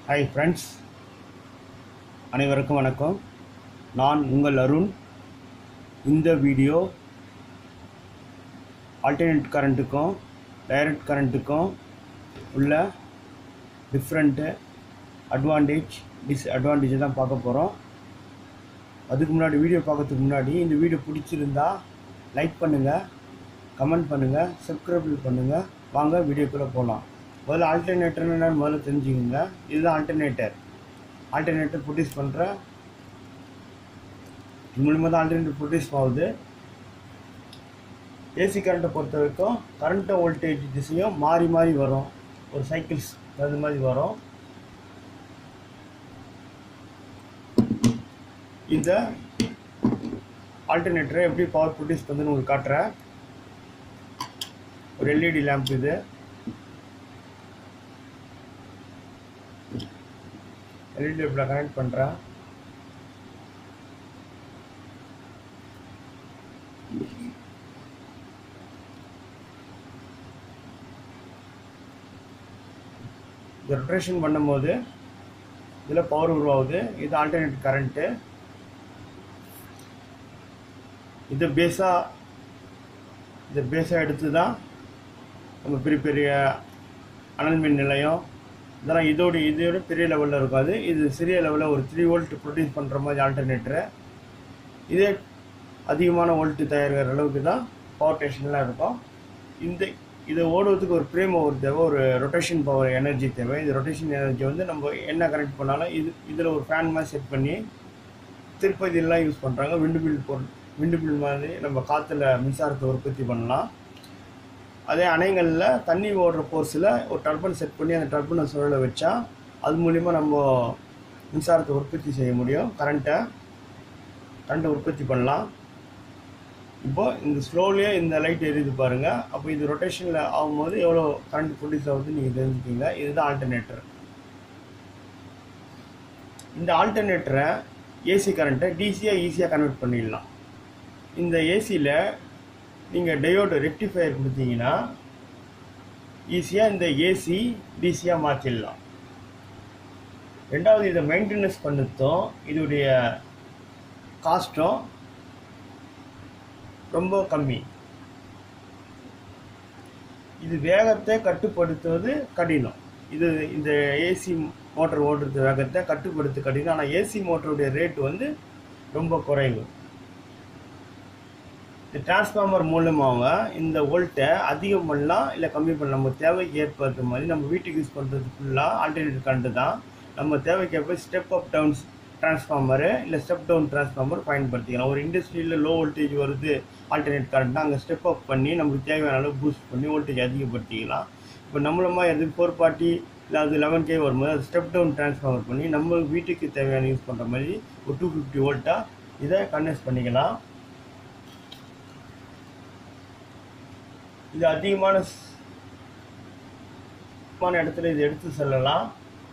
hi friends அனைவருக்கும் வணக்கம் நான் உங்கள் அருண் இந்த வீடியோ ஆல்டர்னேட் கரண்ட்டுக்கும் டைரக்ட் கரண்ட்டுக்கும் உள்ள டிஃப்ரெண்ட்டு அட்வான்டேஜ் டிஸ்அட்வான்டேஜை தான் பார்க்க போகிறோம் அதுக்கு முன்னாடி வீடியோ பார்க்கறதுக்கு முன்னாடி இந்த வீடியோ பிடிச்சிருந்தா லைக் பண்ணுங்கள் கமெண்ட் பண்ணுங்கள் சப்ஸ்கிரைப் பண்ணுங்கள் வாங்க வீடியோக்குள்ளே போகலாம் முதல்ல ஆல்டர்னேட்டர் என்னன்னு முதல்ல தெரிஞ்சுக்கோங்க இதுதான் ஆல்டர்னேட்டர் ஆல்டர்னேட்டர் ப்ரொடியூஸ் பண்ணுற இது மூலிமா தான் ஆல்டர்னேட்டர் ப்ரொடியூஸ் ஆகுது ஏசி கரண்ட்டை பொறுத்த வரைக்கும் கரண்ட்டு வோல்டேஜ் திசையும் மாறி மாறி வரும் ஒரு சைக்கிள்ஸ் அது மாதிரி வரும் இந்த ஆல்டர்னேட்டரை எப்படி பவர் ப்ரொடியூஸ் பண்ணுதுன்னு உங்களுக்கு காட்டுறேன் ஒரு எல்இடி லேம்ப் இது எல்இடி லேம்பில் கனெக்ட் பண்ணுறேன் இது ரொட்டேஷன் பண்ணும்போது இதில் பவர் உருவாகுது இது ஆல்டர்னேட் கரண்ட்டு இது பேஸாக இதை பேஸாக எடுத்து தான் நம்ம பெரிய பெரிய அனல் மின் நிலையம் இதெல்லாம் இதோட இதோட பெரிய லெவலில் இருக்காது இது சிறிய லெவலில் ஒரு த்ரீ வோல்ட் ப்ரொடியூஸ் பண்ணுற மாதிரி ஆல்டர்னேட்டரு இதே அதிகமான வோல்ட்டு தயாரிக்கிற அளவுக்கு தான் பவர் ஸ்டேஷன்லாம் இருக்கும் இந்த இதை ஓடுவதுக்கு ஒரு பிரேம் ஒரு தேவை ஒரு ரொட்டேஷன் பவர் எனர்ஜி தேவை இந்த ரொட்டேஷன் எனர்ஜி வந்து நம்ம என்ன கனெக்ட் பண்ணாலும் இது இதில் ஒரு ஃபேன் மாதிரி செட் பண்ணி திருப்பதியெல்லாம் யூஸ் பண்ணுறாங்க விண்டு மில் பொருள் விண்டு மில் மாதிரி நம்ம காற்றுல மின்சாரத்தை உற்பத்தி பண்ணலாம் அதே அணைகளில் தண்ணி ஓடுற போர்ஸில் ஒரு டர்பன் செட் பண்ணி அந்த டர்பனை சுழல வச்சா அது மூலிமா நம்ம மின்சாரத்தை உற்பத்தி செய்ய முடியும் கரண்ட்டை கரண்ட்டை உற்பத்தி பண்ணலாம் இப்போ இந்த ஸ்லோலியே இந்த லைட் எரியுது பாருங்கள் அப்போ இது ரொட்டேஷனில் ஆகும்போது எவ்வளோ கரண்ட் ப்ரொடியூஸ் ஆகுதுன்னு நீங்கள் தெரிஞ்சுக்கிங்க இதுதான் ஆல்டர்னேட்டர் இந்த ஆல்டர்னேட்டரை ஏசி கரண்ட்டை டிசியாக ஈஸியாக கன்வெர்ட் பண்ணிடலாம் இந்த ஏசியில் நீங்கள் டயோடு ரெக்டிஃபையர் கொடுத்தீங்கன்னா ஈஸியாக இந்த ஏசி டிசியாக மாற்றிடலாம் ரெண்டாவது இதை மெயின்டெனன்ஸ் பண்ணதும் இதோடைய காஸ்ட்டும் ரொம்ப கம்மி இது வேகத்தை கட்டுப்படுத்துவது கடினம் இது இந்த ஏசி மோட்டர் ஓடுறது வேகத்தை கட்டுப்படுத்த கடினம் ஆனால் ஏசி மோட்டருடைய ரேட் வந்து ரொம்ப குறைவு இந்த டிரான்ஸ்ஃபார்மர் மூலமாக இந்த வோல்ட்டை அதிகம் பண்ணலாம் இல்லை கம்மி பண்ணலாம் நம்ம தேவைக்கு ஏற்படுற மாதிரி நம்ம வீட்டுக்கு யூஸ் பண்ணுறது ஃபுல்லாக ஆல்டர்னேட் கரண்ட்டு தான் நம்ம தேவைக்கு ஏற்ப ஸ்டெப் அப் டவுன்ஸ் டிரான்ஸ்ஃபார்மரு இல்லை ஸ்டெப் டவுன் டிரான்ஸ்ஃபார்மர் பயன்படுத்திக்கலாம் ஒரு இண்டஸ்ட்ரியில் லோ வோல்டேஜ் வருது ஆல்டர்னேட் கரண்ட்னா அங்கே ஸ்டெப் அப் பண்ணி நமக்கு தேவையான அளவு பூஸ்ட் பண்ணி வோல்டேஜ் அதிகப்படுத்திக்கலாம் இப்போ நம்மளமா எது ஃபோர் பார்ட்டி இல்லை அது லெவன் கே வரும்போது அது ஸ்டெப் டவுன் டிரான்ஸ்ஃபார்மர் பண்ணி நம்ம வீட்டுக்கு தேவையான யூஸ் பண்ணுற மாதிரி ஒரு டூ ஃபிஃப்டி வோல்ட்டாக இதை கன்வெர்ட் பண்ணிக்கலாம் இது அதிகமான இடத்துல இது எடுத்து செல்லலாம்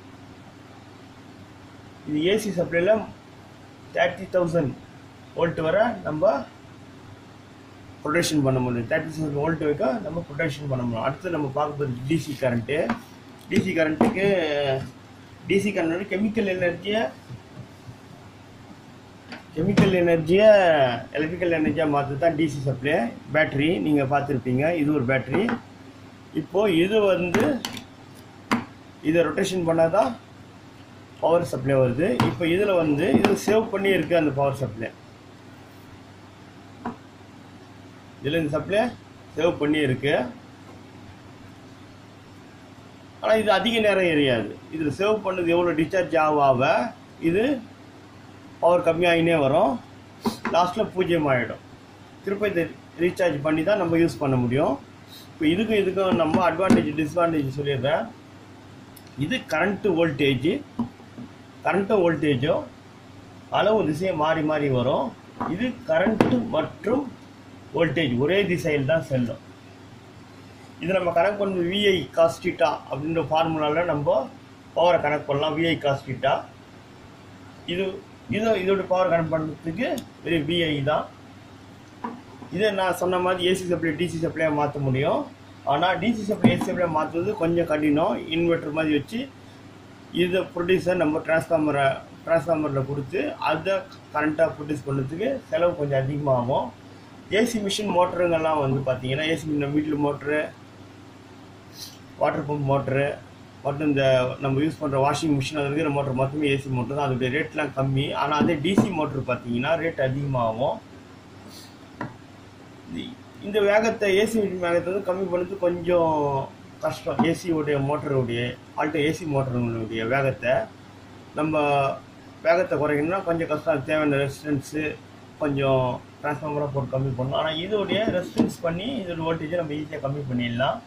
இது ஏசி சப்ளையில் தேர்ட்டி தௌசண்ட் வோல்ட் வரை நம்ம ப்ரொடக்ஷன் பண்ண முடியும் தேர்ட்டி தௌசண்ட் வோல்ட் வைக்க நம்ம ப்ரொடக்ஷன் பண்ண முடியும் அடுத்து நம்ம பார்க்க போகிறது டிசி கரண்ட்டு டிசி கரண்ட்டுக்கு டிசி கரண்ட் கெமிக்கல் எனர்ஜியை கெமிக்கல் எனர்ஜியை எலக்ட்ரிக்கல் எனர்ஜியாக மாற்று தான் டிசி சப்ளை பேட்ரி நீங்கள் பார்த்துருப்பீங்க இது ஒரு பேட்ரி இப்போது இது வந்து இதை ரொட்டேஷன் பண்ணால் தான் பவர் சப்ளை வருது இப்போ இதில் வந்து இது சேவ் பண்ணி இருக்குது அந்த பவர் சப்ளை இதில் இந்த சப்ளை சேவ் பண்ணி இருக்கு ஆனால் இது அதிக நேரம் எரியாது இதில் சேவ் பண்ணது எவ்வளோ டிஸ்சார்ஜ் ஆக ஆக இது பவர் கம்மியாகினே வரும் லாஸ்ட்டில் பூஜ்ஜியம் ஆகிடும் திரும்ப இதை ரீசார்ஜ் பண்ணி தான் நம்ம யூஸ் பண்ண முடியும் இப்போ இதுக்கும் இதுக்கும் நம்ம அட்வான்டேஜ் டிஸ்அட்வான்டேஜ் சொல்லிடுறேன் இது கரண்ட்டு வோல்டேஜ் கரண்ட்டு வோல்டேஜும் அளவு திசையை மாறி மாறி வரும் இது கரண்ட்டு மற்றும் வோல்டேஜ் ஒரே திசையில் தான் செல்லும் இது நம்ம கனெக்ட் பண்ண விஐ காஸ்டிட்டா அப்படின்ற ஃபார்முலாவில் நம்ம பவரை கனெக்ட் பண்ணலாம் விஐ காஸ்டிட்டா இது இது இதோட பவர் கனெக்ட் பண்ணுறதுக்கு வெறும் விஐ தான் இதை நான் சொன்ன மாதிரி ஏசி சப்ளை டிசி சப்ளையாக மாற்ற முடியும் ஆனால் டிசி சப்ளை ஏசி சப்ளை மாற்றுறது கொஞ்சம் கடினம் இன்வெர்ட்டர் மாதிரி வச்சு இதை ப்ரொடியூசர் நம்ம டிரான்ஸ்ஃபார்மரை டிரான்ஸ்ஃபார்மரில் கொடுத்து அதை கரண்ட்டாக ப்ரொடியூஸ் பண்ணுறதுக்கு செலவு கொஞ்சம் அதிகமாகும் ஏசி மிஷின் மோட்டருங்கெல்லாம் வந்து பார்த்தீங்கன்னா ஏசி நம்ம வீட்டில் மோட்ரு வாட்டர் பம்ப் மோட்ரு மற்றும் இந்த நம்ம யூஸ் பண்ணுற வாஷிங் மிஷின் அது இருக்கிற மோட்டர் மொத்தமே ஏசி மோட்டர் தான் அதோடைய ரேட்லாம் கம்மி ஆனால் அதே டிசி மோட்ரு பார்த்தீங்கன்னா ரேட் அதிகமாகும் இந்த- இந்த வேகத்தை ஏசி வேகத்தை வந்து கம்மி பண்ணுறது கொஞ்சம் கஷ்டம் ஏசியோடைய மோட்டருடைய ஆல்ட்டோ ஏசி மோட்டருடைய வேகத்தை நம்ம வேகத்தை குறைக்கணும்னா கொஞ்சம் கஷ்டம் அதுக்கு தேவையான ரெசிஸ்டன்ஸு கொஞ்சம் டிரான்ஸ்ஃபார்மராக போட்டு கம்மி பண்ணணும் ஆனால் இதோடைய ரெசிஸ்டன்ஸ் பண்ணி இதோட வோல்டேஜை நம்ம ஈஸியாக கம்மி பண்ணிடலாம்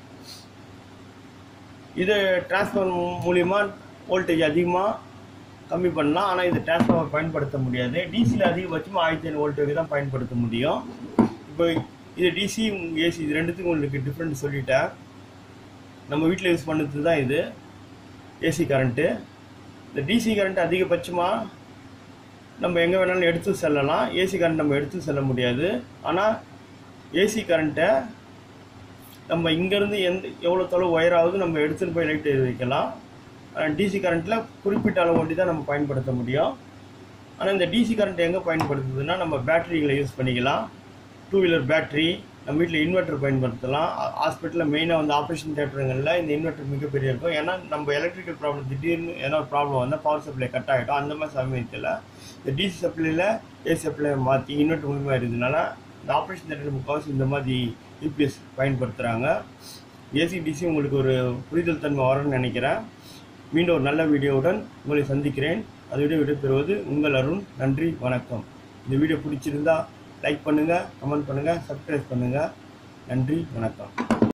இது டிரான்ஸ்ஃபார்மர் மூலிமா வோல்டேஜ் அதிகமாக கம்மி பண்ணலாம் ஆனால் இது டிரான்ஸ்ஃபார்மர் பயன்படுத்த முடியாது டிசியில் அதிகபட்சமாக ஆயிரத்தி ஐநூறு வோல்ட் தான் பயன்படுத்த முடியும் இப்போ இது டிசி ஏசி இது ரெண்டுத்துக்கும் உங்களுக்கு டிஃப்ரெண்ட் சொல்லிட்டேன் நம்ம வீட்டில் யூஸ் பண்ணுறது தான் இது ஏசி கரண்ட்டு இந்த டிசி கரண்ட் அதிகபட்சமாக நம்ம எங்கே வேணாலும் எடுத்து செல்லலாம் ஏசி கரண்ட் நம்ம எடுத்து செல்ல முடியாது ஆனால் ஏசி கரண்ட்டை நம்ம இங்கேருந்து எந்த எவ்வளோ தொலைவு ஒயர் ஆகுது நம்ம எடுத்துகிட்டு போய் லைட் வைக்கலாம் டிசி கரண்ட்டில் குறிப்பிட்ட அளவு ஒண்டி தான் நம்ம பயன்படுத்த முடியும் ஆனால் இந்த டிசி கரண்ட் எங்கே பயன்படுத்துதுன்னா நம்ம பேட்டரிகளை யூஸ் பண்ணிக்கலாம் டூ வீலர் பேட்டரி நம்ம வீட்டில் இன்வெர்ட்டர் பயன்படுத்தலாம் ஹாஸ்பிட்டலில் மெயினாக வந்து ஆப்ரேஷன் தேட்டருங்களில் இந்த இன்வெர்ட்டர் மிகப்பெரிய இருக்கும் ஏன்னா நம்ம எலக்ட்ரிக்கல் ப்ராப்ளம் திடீர்னு ஏன்னா ஒரு ப்ராப்ளம் வந்தால் பவர் சப்ளை கட் ஆகிடும் அந்த மாதிரி சமயத்தில் இந்த டிசி சப்ளையில் ஏசி சப்ளை மாற்றி இன்வெர்ட்டர் மூலியமாக இருந்ததுனால இந்த ஆப்ரேஷன் தேட்டர் முக்கால்வாசி இந்த மாதிரி யூபிஎஸ் பயன்படுத்துகிறாங்க ஏசி டிசி உங்களுக்கு ஒரு புரிதல் தன்மை வரும்னு நினைக்கிறேன் மீண்டும் ஒரு நல்ல வீடியோவுடன் உங்களை சந்திக்கிறேன் அதோட விடைபெறுவது உங்கள் அருண் நன்றி வணக்கம் இந்த வீடியோ பிடிச்சிருந்தா லைக் பண்ணுங்கள் கமெண்ட் பண்ணுங்கள் சப்ஸ்கிரைப் பண்ணுங்கள் நன்றி வணக்கம்